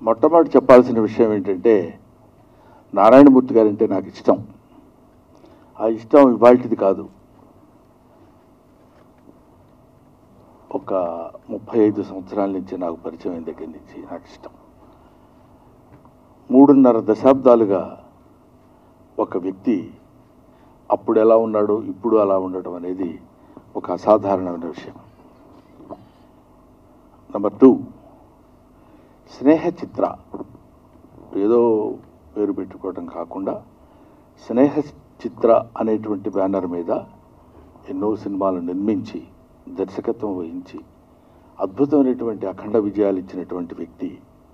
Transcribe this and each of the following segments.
మొట్టమొదటి చెప్పాల్సిన విషయం ఏంటంటే నారాయణమూర్తి గారంటే నాకు ఇష్టం ఆ ఇష్టం ఇవాళది కాదు ఒక ముప్పై ఐదు సంవత్సరాల నుంచి నాకు పరిచయం అయిన దగ్గర నుంచి నాకు ఇష్టం మూడున్నర దశాబ్దాలుగా ఒక వ్యక్తి అప్పుడు ఎలా ఉన్నాడో ఇప్పుడు అలా ఉండటం అనేది ఒక అసాధారణమైన విషయం నెంబర్ టూ స్నేహ చిత్ర ఏదో పేరు పెట్టుకోవడం కాకుండా స్నేహ చిత్ర అనేటువంటి బ్యానర్ మీద ఎన్నో సినిమాలు నిర్మించి దర్శకత్వం వహించి అద్భుతమైనటువంటి అఖండ విజయాలు ఇచ్చినటువంటి వ్యక్తి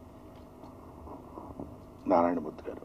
నారాయణమూర్తి గారు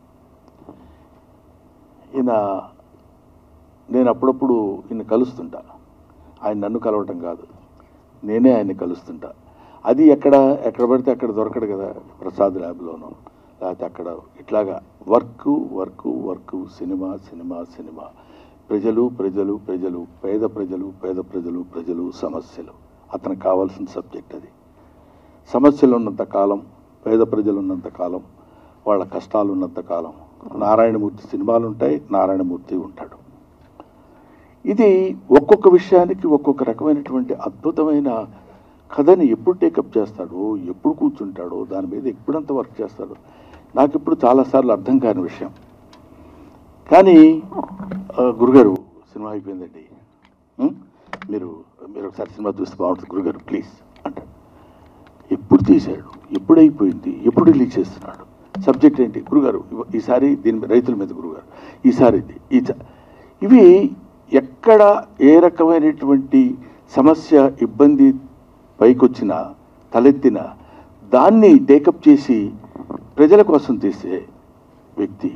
ఈయన నేను అప్పుడప్పుడు ఈయన కలుస్తుంటా ఆయన నన్ను కలవటం కాదు నేనే ఆయన్ని కలుస్తుంటా అది ఎక్కడ ఎక్కడ పడితే అక్కడ దొరకడు కదా ప్రసాద్ ల్యాబ్లోనూ లేకపోతే అక్కడ ఇట్లాగా work work work cinema cinema cinema ప్రజలు ప్రజలు ప్రజలు పేద ప్రజలు పేద ప్రజలు ప్రజలు సమస్యలు అతనికి కావాల్సిన సబ్జెక్ట్ అది సమస్యలు ఉన్నంత కాలం పేద ప్రజలు ఉన్నంత కాలం వాళ్ళ కష్టాలు ఉన్నంత కాలం నారాయణమూర్తి సినిమాలు ఉంటాయి నారాయణమూర్తి ఉంటాడు ఇది ఒక్కొక్క విషయానికి ఒక్కొక్క రకమైనటువంటి అద్భుతమైన కథని ఎప్పుడు టేకప్ చేస్తాడో ఎప్పుడు కూర్చుంటాడో దాని మీద ఎప్పుడంత వర్క్ చేస్తాడో నాకు ఇప్పుడు చాలాసార్లు అర్థం కాని విషయం కానీ ఆ, గురుగారు సినిమా అయిపోయిందండి ఉం? మీరు మీరు ఒకసారి సినిమా చూస్తే బాగుంటుంది గురుగారు ప్లీజ్ అంటాడు ఎప్పుడు తీశాడు ఎప్పుడు అయిపోయింది ఎప్పుడు రిలీజ్ చేస్తున్నాడు సబ్జెక్ట్ ఏంటి గురుగారు ఇవ- ఈసారి దీని మీద రైతుల మీద గురుగారు ఈసారి ఇది ఈ చ- ఇవి ఎక్కడ ఏ రకమైనటువంటి సమస్య ఇబ్బంది పైకొచ్చినా తలెత్తిన దాన్ని టేకప్ చేసి ప్రజల కోసం తీసే వ్యక్తి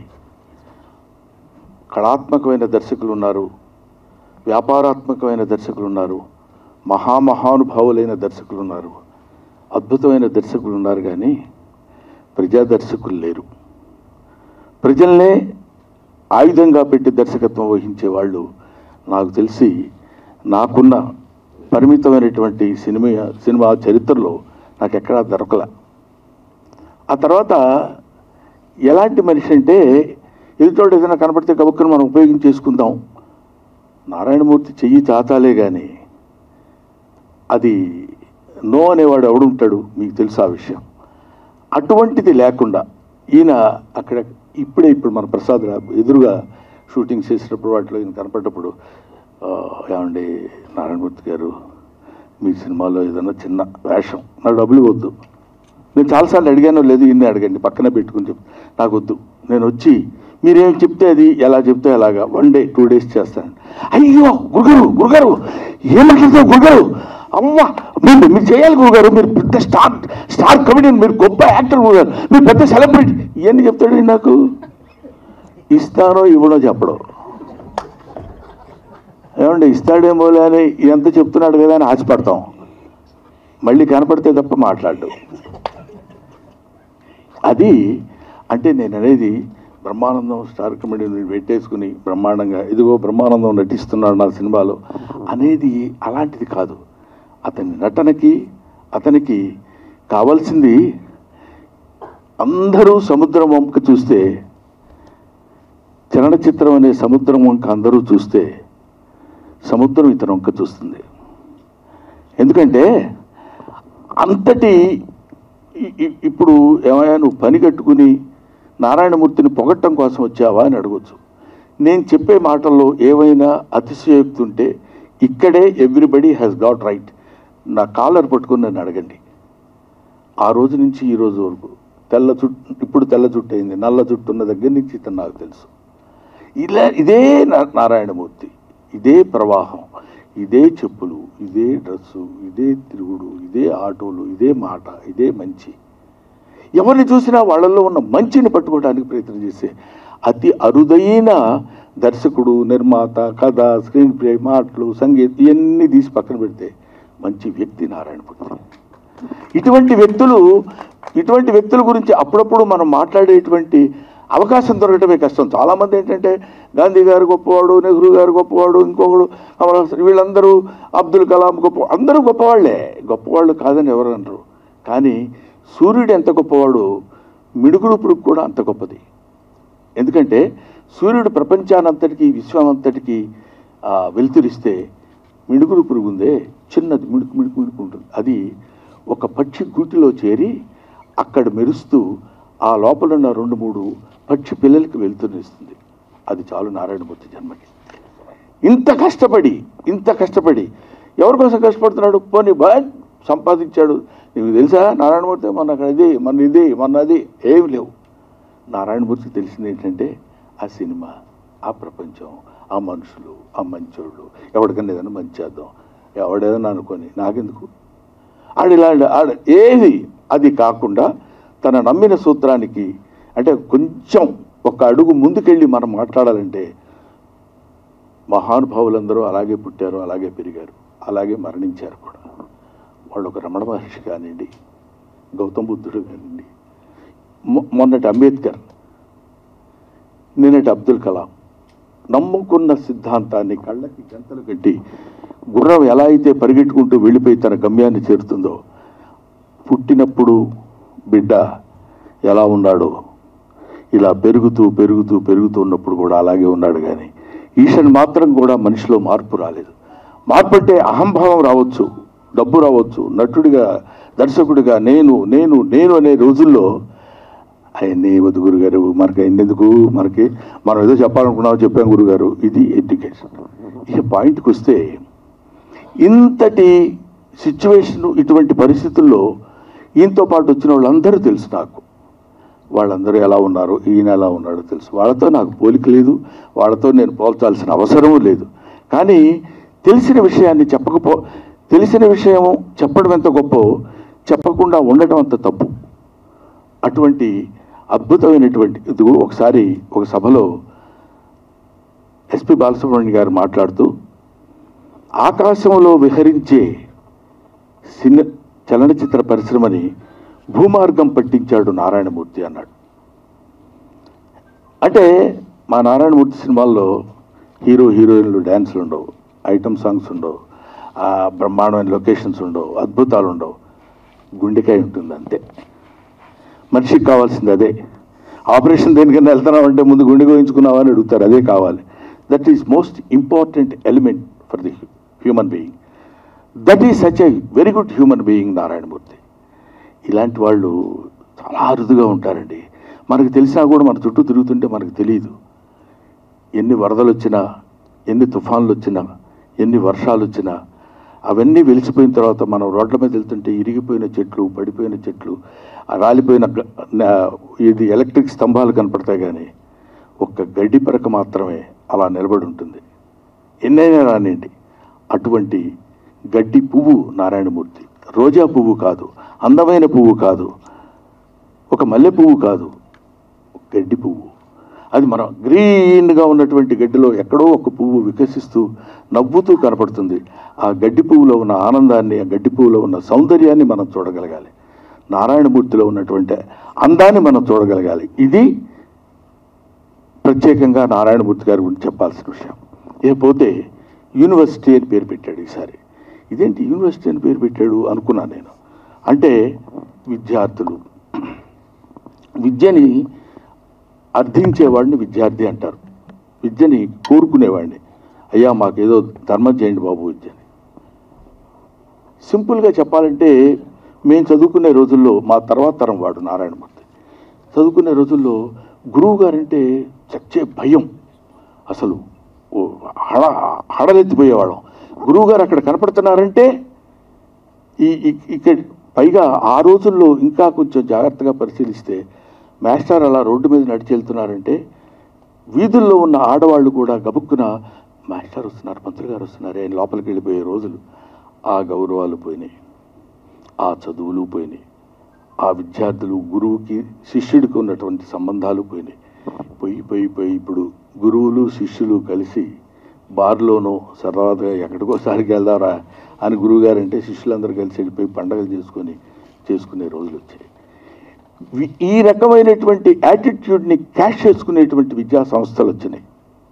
కళాత్మకమైన దర్శకులు ఉన్నారు వ్యాపారాత్మకమైన దర్శకులు ఉన్నారు మహామహానుభావులైన దర్శకులు ఉన్నారు అద్భుతమైన దర్శకులు ఉన్నారు కానీ ప్రజా దర్శకులు లేరు ప్రజల్నే ఆయుధంగా పెట్టి దర్శకత్వం వహించే వాళ్ళు నాకు తెలిసి నాకున్న పరిమితమైనటువంటి సినిమా సినిమా చరిత్రలో నాకు ఎక్కడా దొరకల ఆ తర్వాత ఎలాంటి మనిషి అంటే ఎదుటోడు ఏదైనా కనపడితే గబుక్కుని మనం ఉపయోగించేసుకుందాం నారాయణమూర్తి చెయ్యి చాచాలే కానీ అది నో అనేవాడు ఎవడుంటాడు మీకు తెలుసు ఆ విషయం అటువంటిది లేకుండా ఈయన అక్కడ ఇప్పుడే ఇప్పుడు మన ప్రసాద్ రావు ఎదురుగా షూటింగ్ చేసేటప్పుడు వాటిలో ఈయన కనపడ్డప్పుడు "ఆ, ఏమండి నారాయణమూర్తి గారు మీ సినిమాలో ఏదైనా చిన్న వేషం నాకు డబ్బులు వద్దు నేను చాలాసార్లు అడిగానో లేదు ఇన్ని అడగండి పక్కన పెట్టుకుని చెప్పి నాకు వద్దు నేను వచ్చి మీరేం చెప్తే అది ఎలా చెప్తే అలాగా వన్ డే టూ డేస్ చేస్తాను అయ్యో గురుగారు గురుగారు ఏం మాట్లాడతావు గురుగారు అమ్మ మీరు మీరు చేయాలి గురుగారు మీరు పెద్ద స్టార్ స్టార్ కమెడియన్ మీరు గొప్ప యాక్టర్ గురుగారు మీరు పెద్ద సెలబ్రిటీ ఇవన్నీ చెప్తాడు నాకు ఇస్తానో ఇవ్వనో చెప్పడం ఏమండి ఇస్తాడేమోలే అని ఎంత చెప్తున్నాడు కదా అని ఆశపడతాం మళ్ళీ కనపడితే తప్ప మాట్లాడు అది అంటే నేను అనేది బ్రహ్మానందం స్టార్ కమెడీని పెట్టేసుకుని బ్రహ్మాండంగా ఇదిగో బ్రహ్మానందం నటిస్తున్నాడు నా సినిమాలో అనేది అలాంటిది కాదు అతని నటనకి అతనికి కావాల్సింది అందరూ సముద్రం వంక చూస్తే చలనచిత్రం అనే సముద్రం వంక అందరూ చూస్తే సముద్రం ఇతను వంక చూస్తుంది ఎందుకంటే అంతటి ఇ- ఇ- ఇప్పుడు ఏమయ్యా నువ్వు పని కట్టుకుని నారాయణమూర్తిని పొగట్టం కోసం వచ్చావా అని అడగొచ్చు నేను చెప్పే మాటల్లో ఏవైనా అతిశయోక్తి ఉంటే ఇక్కడే ఎవ్రీబడి హ్యాస్ గాట్ రైట్ నా కాలర్ పట్టుకుని నన్ను అడగండి ఆ రోజు నుంచి ఈ రోజు వరకు తెల్ల జుట్టు ఇప్పుడు తెల్ల జుట్టు అయింది నల్ల జుట్టు ఉన్న దగ్గర నుంచి ఇతను నాకు తెలుసు ఇలా ఇదే నా- నారాయణమూర్తి ఇదే ప్రవాహం ఇదే చెప్పులు ఇదే డ్రెస్సు ఇదే తిరుగుడు ఇదే ఆటోలు ఇదే మాట ఇదే మంచి ఎవరిని చూసినా వాళ్ళల్లో ఉన్న మంచిని పట్టుకోవడానికి ప్రయత్నం చేసే అతి అరుదైన దర్శకుడు నిర్మాత కథ స్క్రీన్ ప్లే మాటలు సంగీతం ఇవన్నీ తీసి పక్కన పెడితే మంచి వ్యక్తి నారాయణమూర్తి ఇటువంటి వ్యక్తులు ఇటువంటి వ్యక్తుల గురించి అప్పుడప్పుడు మనం మాట్లాడేటువంటి అవకాశం దొరకటమే కష్టం చాలామంది ఏంటంటే గాంధీ గారు గొప్పవాడు నెహ్రూ గారు గొప్పవాడు ఇంకొకడు కమల్ హాసన్ వీళ్ళందరూ అబ్దుల్ కలాం గొప్ప అందరూ గొప్పవాళ్లే గొప్పవాళ్ళు కాదని ఎవరు అనరు కానీ సూర్యుడు ఎంత గొప్పవాడు మిడుగుడు పురుగు కూడా అంత గొప్పది ఎందుకంటే సూర్యుడు ప్రపంచానంతటికి విశ్వమంతటికి ఆ, వెలుతురిస్తే మిడుగుడు పురుగు ఉందే చిన్నది మిడుకు మిడుకు మిడుకు ఉంటుంది అది ఒక పక్షి గూటిలో చేరి అక్కడ మెరుస్తూ ఆ లోపల ఉన్న రెండు మూడు పక్షి పిల్లలకి వెలుతురిస్తుంది అది చాలు నారాయణమూర్తి జన్మకి ఇంత కష్టపడి ఇంత కష్టపడి ఎవరి కోసం కష్టపడుతున్నాడు పోనీ బా సంపాదించాడు నీకు తెలుసా నారాయణమూర్తి మన అక్కడ ఇది మన ఇది మన అది ఏమి లేవు నారాయణమూర్తికి తెలిసింది ఏంటంటే ఆ సినిమా ఆ ప్రపంచం ఆ మనుషులు ఆ మంచోళ్ళు ఎవరికన్నా ఏదైనా మంచి చేద్దాం ఎవడేదన్నా అనుకొని నాకెందుకు ఆడిలా ఆడ ఏది అది కాకుండా తన నమ్మిన సూత్రానికి అంటే కొంచెం ఒక అడుగు ముందుకెళ్ళి మనం మాట్లాడాలంటే మహానుభావులందరూ అలాగే పుట్టారు అలాగే పెరిగారు అలాగే మరణించారు కూడా వాళ్ళు ఒక రమణ మహర్షి కానివ్వండి గౌతమ్ బుద్ధుడు కానివ్వండి మొ- మొన్నటి అంబేద్కర్ నిన్నటి అబ్దుల్ కలాం నమ్ముకున్న సిద్ధాంతాన్ని కళ్ళకి గంతలు కట్టి గుర్రం ఎలా అయితే పరిగెట్టుకుంటూ వెళ్ళిపోయి తన గమ్యాన్ని చేరుతుందో పుట్టినప్పుడు బిడ్డ ఎలా ఉన్నాడో ఇలా పెరుగుతూ పెరుగుతూ పెరుగుతూ ఉన్నప్పుడు కూడా అలాగే ఉన్నాడు కానీ ఈషన్ మాత్రం కూడా మనిషిలో మార్పు రాలేదు మార్పు అంటే అహంభావం రావచ్చు డబ్బు రావచ్చు నటుడిగా దర్శకుడిగా నేను నేను నేను అనే రోజుల్లో ఆయన్ని వద్దు గురుగారు మనకి ఎందుకు మనకి మనం ఏదో చెప్పాలనుకున్నామో చెప్పాం గురుగారు ఇది ఎడ్యుకేషన్ ఇక పాయింట్కి వస్తే ఇంతటి సిచ్యువేషన్ ఇటువంటి పరిస్థితుల్లో ఈయనతో పాటు వచ్చిన వాళ్ళందరూ తెలుసు నాకు వాళ్ళందరూ ఎలా ఉన్నారు ఈయన ఎలా ఉన్నాడో తెలుసు వాళ్ళతో నాకు పోలిక లేదు వాళ్ళతో నేను పోల్చాల్సిన అవసరం లేదు కానీ తెలిసిన విషయాన్ని చెప్పకపో తెలిసిన విషయం చెప్పడం ఎంత గొప్ప చెప్పకుండా ఉండటం అంత తప్పు అటువంటి అద్భుతమైనటువంటి ఇదిగో ఒకసారి ఒక సభలో ఎస్పి బాలసుబ్రహ్మణ్యం గారు మాట్లాడుతూ ఆకాశంలో విహరించే సిని చలనచిత్ర పరిశ్రమని భూమార్గం పట్టించాడు నారాయణమూర్తి అన్నాడు అంటే మా నారాయణమూర్తి సినిమాల్లో హీరో హీరోయిన్లు డ్యాన్స్లు ఉండవు ఐటమ్ సాంగ్స్ ఉండవు ఆ బ్రహ్మాండమైన లొకేషన్స్ ఉండవు అద్భుతాలు ఉండవు గుండెకాయ ఉంటుంది అంతే మనిషికి కావాల్సింది అదే ఆపరేషన్ దేనికైనా వెళ్తున్నావు అంటే ముందు గుండె గోయించుకున్నావా అని అడుగుతారు అదే కావాలి that is most important element for the human being that is such a very good human being Narayana Murthy ఇలాంటి వాళ్ళు చాలా అరుదుగా ఉంటారండి మనకు తెలిసినా కూడా మన చుట్టూ తిరుగుతుంటే మనకు తెలియదు ఎన్ని వరదలు వచ్చినా ఎన్ని తుఫాన్లు వచ్చినా ఎన్ని వర్షాలు వచ్చినా అవన్నీ వెలిసిపోయిన తర్వాత మనం రోడ్ల మీద వెళ్తుంటే ఇరిగిపోయిన చెట్లు పడిపోయిన చెట్లు ఆ రాలిపోయిన గ- నా- ఇది ఎలక్ట్రిక్ స్తంభాలు కనపడతాయి కానీ ఒక్క గడ్డి పరక మాత్రమే అలా నిలబడి ఉంటుంది ఎన్నైనా రానివ్వండి అటువంటి గడ్డి పువ్వు నారాయణమూర్తి రోజా పువ్వు కాదు అందమైన పువ్వు కాదు ఒక మల్లె పువ్వు కాదు గడ్డి పువ్వు అది మనం గ్రీన్గా ఉన్నటువంటి గడ్డిలో ఎక్కడో ఒక పువ్వు వికసిస్తూ నవ్వుతూ కనపడుతుంది ఆ గడ్డి పువ్వులో ఉన్న ఆనందాన్ని ఆ గడ్డి పువ్వులో ఉన్న సౌందర్యాన్ని మనం చూడగలగాలి నారాయణమూర్తిలో ఉన్నటువంటి అందాన్ని మనం చూడగలగాలి ఇది ప్రత్యేకంగా నారాయణమూర్తి గారి గురించి చెప్పాల్సిన విషయం ఇకపోతే యూనివర్సిటీ అని పేరు పెట్టాడు ఈసారి ఇదేంటి యూనివర్సిటీ అని పేరు పెట్టాడు అనుకున్నాను నేను అంటే విద్యార్థులు విద్యని అర్థించేవాడిని విద్యార్థి అంటారు విద్యని కోరుకునేవాడిని అయ్యా మాకేదో ధర్మం చేయండి బాబు విద్యని సింపుల్గా చెప్పాలంటే మేము చదువుకునే రోజుల్లో మా తర్వాత తరం వాడు నారాయణమూర్తి చదువుకునే రోజుల్లో గురువు గారంటే చచ్చే భయం అసలు ఓ హడ హడలెత్తిపోయేవాళ్ళం గురువు గారు అక్కడ కనపడుతున్నారంటే ఈ ఈ- ఇక్కడ పైగా ఆ రోజుల్లో ఇంకా కొంచెం జాగ్రత్తగా పరిశీలిస్తే మాస్టర్ అలా రోడ్డు మీద నడిచి వెళ్తున్నారంటే వీధుల్లో ఉన్న ఆడవాళ్ళు కూడా గబుక్కున మాస్టర్ వస్తున్నారు మంత్రులు గారు వస్తున్నారు ఆయన లోపలికి వెళ్ళిపోయే రోజులు ఆ గౌరవాలు పోయినాయి ఆ చదువులు పోయినాయి ఆ విద్యార్థులు గురువుకి శిష్యుడికి ఉన్నటువంటి సంబంధాలు పోయినాయి పోయి పోయి పోయి ఇప్పుడు గురువులు శిష్యులు కలిసి బార్లోనో సరదాగా ఎక్కడికోసారికి వెళ్దారా అని గురువుగారు అంటే శిష్యులందరూ కలిసి వెళ్ళిపోయి పండగలు చేసుకొని చేసుకునే రోజులు వచ్చాయి వి- ఈ రకమైనటువంటి యాటిట్యూడ్ని క్యాష్ చేసుకునేటువంటి విద్యా సంస్థలు వచ్చినాయి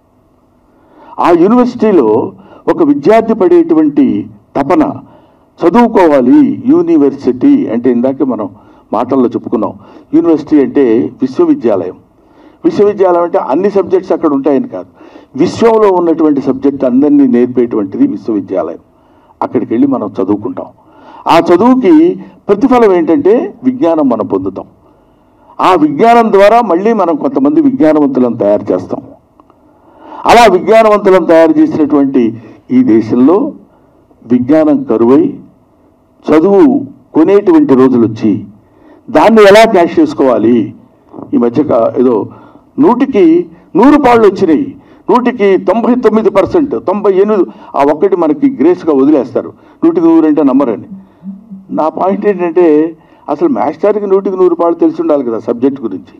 ఆ యూనివర్సిటీలో ఒక విద్యార్థి పడేటువంటి తపన చదువుకోవాలి యూనివర్సిటీ అంటే ఇందాక మనం మాటల్లో చెప్పుకున్నాం యూనివర్సిటీ అంటే విశ్వవిద్యాలయం విశ్వవిద్యాలయం అంటే అన్ని సబ్జెక్ట్స్ అక్కడ ఉంటాయని కాదు విశ్వంలో ఉన్నటువంటి సబ్జెక్ట్ అందరినీ నేర్పేటువంటిది విశ్వవిద్యాలయం అక్కడికి వెళ్ళి మనం చదువుకుంటాం ఆ చదువుకి ప్రతిఫలం ఏంటంటే విజ్ఞానం మనం పొందుతాం ఆ విజ్ఞానం ద్వారా మళ్ళీ మనం కొంతమంది విజ్ఞానవంతులను తయారు చేస్తాం అలా విజ్ఞానవంతులను తయారు చేసినటువంటి ఈ దేశంలో విజ్ఞానం కరువై చదువు కొనేటువంటి రోజులు వచ్చి దాన్ని ఎలా క్యాష్ చేసుకోవాలి ఈ మధ్య కా- ఏదో నూటికి నూరు పాళ్ళు వచ్చినాయి నూటికి తొంభై తొమ్మిది పర్సెంట్ తొంభై ఎనిమిది ఆ ఒక్కటి మనకి గ్రేస్గా వదిలేస్తారు నూటికి నూరు అంటే నమ్మరని నా పాయింట్ ఏంటంటే అసలు మాస్టర్కి నూటికి నూరు పాళ్ళు తెలిసి ఉండాలి కదా సబ్జెక్ట్ గురించి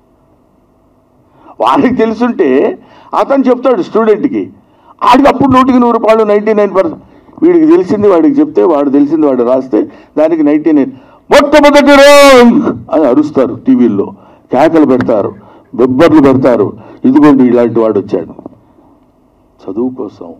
వాడికి తెలుసుంటే అతను చెప్తాడు స్టూడెంట్కి ఆడికి అప్పుడు నూటికి నూరు పాళ్ళు నైంటీ నైన్ పర్సెంట్ వీడికి తెలిసింది వాడికి చెప్తే వాడు తెలిసింది వాడు రాస్తే దానికి నైంటీ నైన్ మొట్టమొదటి ర్యాంక్ అని అరుస్తారు టీవీల్లో కేకలు పెడతారు బెబ్బర్లు పెడతారు ఇదిగోండి ఇలాంటి వాడు వచ్చాడు చదువు కోసం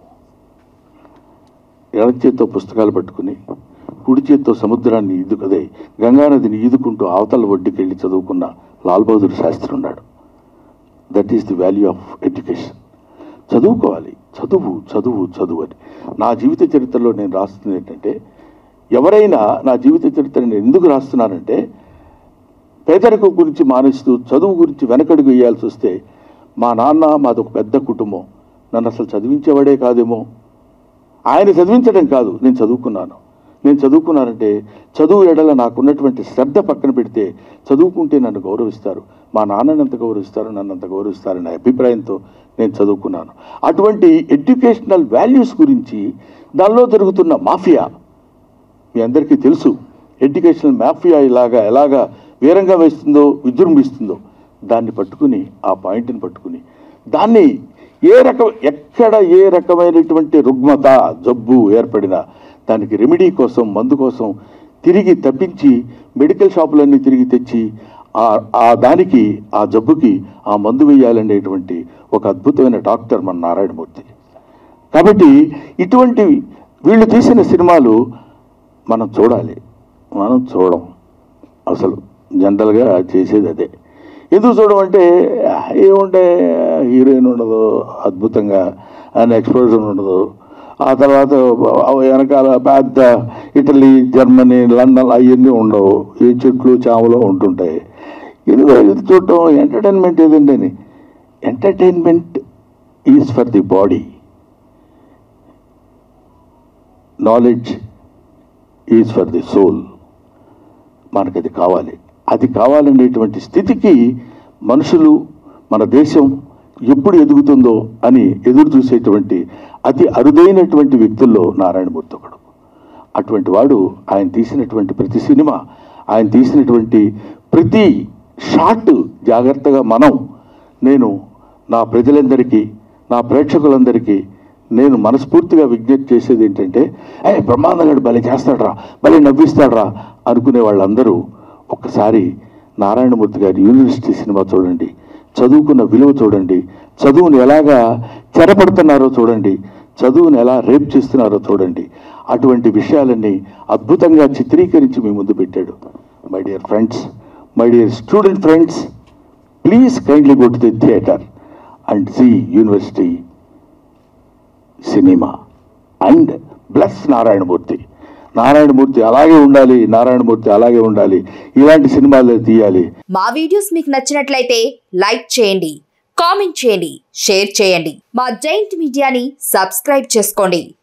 ఎడ చేత్తో పుస్తకాలు పట్టుకుని కుడి చేత్తో సముద్రాన్ని ఈదుకదే గంగానదిని ఈదుకుంటూ అవతల ఒడ్డుకి వెళ్ళి చదువుకున్న లాల్ బహదూర్ శాస్త్రి ఉన్నాడు that is the value of education చదువుకోవాలి చదువు చదువు చదువు అని నా జీవిత చరిత్రలో నేను రాస్తుంది ఏంటంటే ఎవరైనా నా జీవిత చరిత్ర నేను ఎందుకు రాస్తున్నానంటే పేదరికం గురించి మానేస్తూ చదువు గురించి వెనకడుగు వేయాల్సి వస్తే మా నాన్న మాది ఒక పెద్ద కుటుంబం నన్ను అసలు చదివించేవాడే కాదేమో ఆయన చదివించడం కాదు నేను చదువుకున్నాను నేను చదువుకున్నానంటే చదువు ఎడల నాకున్నటువంటి శ్రద్ధ పక్కన పెడితే చదువుకుంటే నన్ను గౌరవిస్తారు మా నాన్నని ఎంత గౌరవిస్తారు నన్ను అంత గౌరవిస్తారనే అభిప్రాయంతో నేను చదువుకున్నాను అటువంటి ఎడ్యుకేషనల్ వాల్యూస్ గురించి దానిలో జరుగుతున్న మాఫియా మీ అందరికీ తెలుసు ఎడ్యుకేషనల్ మాఫియా ఇలాగా ఎలాగా వీరంగా వేస్తుందో విజృంభిస్తుందో దాన్ని పట్టుకుని ఆ పాయింట్ని పట్టుకుని దాన్ని ఏ రకం ఎక్కడ ఏ రకమైనటువంటి రుగ్మత జబ్బు ఏర్పడినా దానికి రెమెడీ కోసం మందు కోసం తిరిగి తప్పించి మెడికల్ షాపులన్నీ తిరిగి తెచ్చి ఆ ఆ దానికి ఆ జబ్బుకి ఆ మందు వేయాలనేటువంటి ఒక అద్భుతమైన డాక్టర్ మన నారాయణమూర్తి కాబట్టి ఇటువంటి వీళ్ళు తీసిన సినిమాలు మనం చూడాలి మనం చూడం అసలు జనరల్గా చేసేది అదే ఎందుకు చూడడం అంటే ఏముంటే హీరోయిన్ ఉండదు అద్భుతంగా ఆయన ఎక్స్పోజర్ ఉండదు ఆ తర్వాత వెనకాల పెద్ద ఇటలీ జర్మనీ లండన్ అవన్నీ ఉండవు ఈ చెట్లు చాములు ఉంటుంటాయి ఇది ఇది చూడటం ఎంటర్టైన్మెంట్ ఏదండి అని entertainment is for the body knowledge is for the soul మనకు అది కావాలి అది కావాలనేటువంటి స్థితికి మనుషులు మన దేశం ఎప్పుడు ఎదుగుతుందో అని ఎదురు చూసేటువంటి అతి అరుదైనటువంటి వ్యక్తుల్లో నారాయణమూర్తి ఒకడు అటువంటి వాడు ఆయన తీసినటువంటి ప్రతి సినిమా ఆయన తీసినటువంటి ప్రతి షాట్ జాగ్రత్తగా మనం నేను నా ప్రజలందరికీ నా ప్రేక్షకులందరికీ నేను మనస్ఫూర్తిగా విజ్ఞప్తి చేసేది ఏంటంటే ఏ బ్రహ్మానందగాడు భలే చేస్తాడ్రా భలే నవ్విస్తాడ్రా అనుకునే వాళ్ళందరూ ఒక్కసారి నారాయణమూర్తి గారి యూనివర్సిటీ సినిమా చూడండి చదువుకున్న విలువ చూడండి చదువుని ఎలాగా చెరపడుతున్నారో చూడండి చదువుని ఎలా రేప్ చేస్తున్నారో చూడండి అటువంటి విషయాలన్నీ అద్భుతంగా చిత్రీకరించి మీ ముందు పెట్టాడు my dear friends my dear student friends please kindly go to the theatre and see university cinema and bless Narayana Murthy Narayana Murthy అలాగే ఉండాలి నారాయణమూర్తి అలాగే ఉండాలి ఇలాంటి సినిమాలు తీయాలి మా వీడియోస్ మీకు నచ్చినట్లయితే లైక్ చేయండి కామెంట్ చేయండి షేర్ చేయండి మా జైంట్ మీడియాని సబ్స్క్రైబ్ చేసుకోండి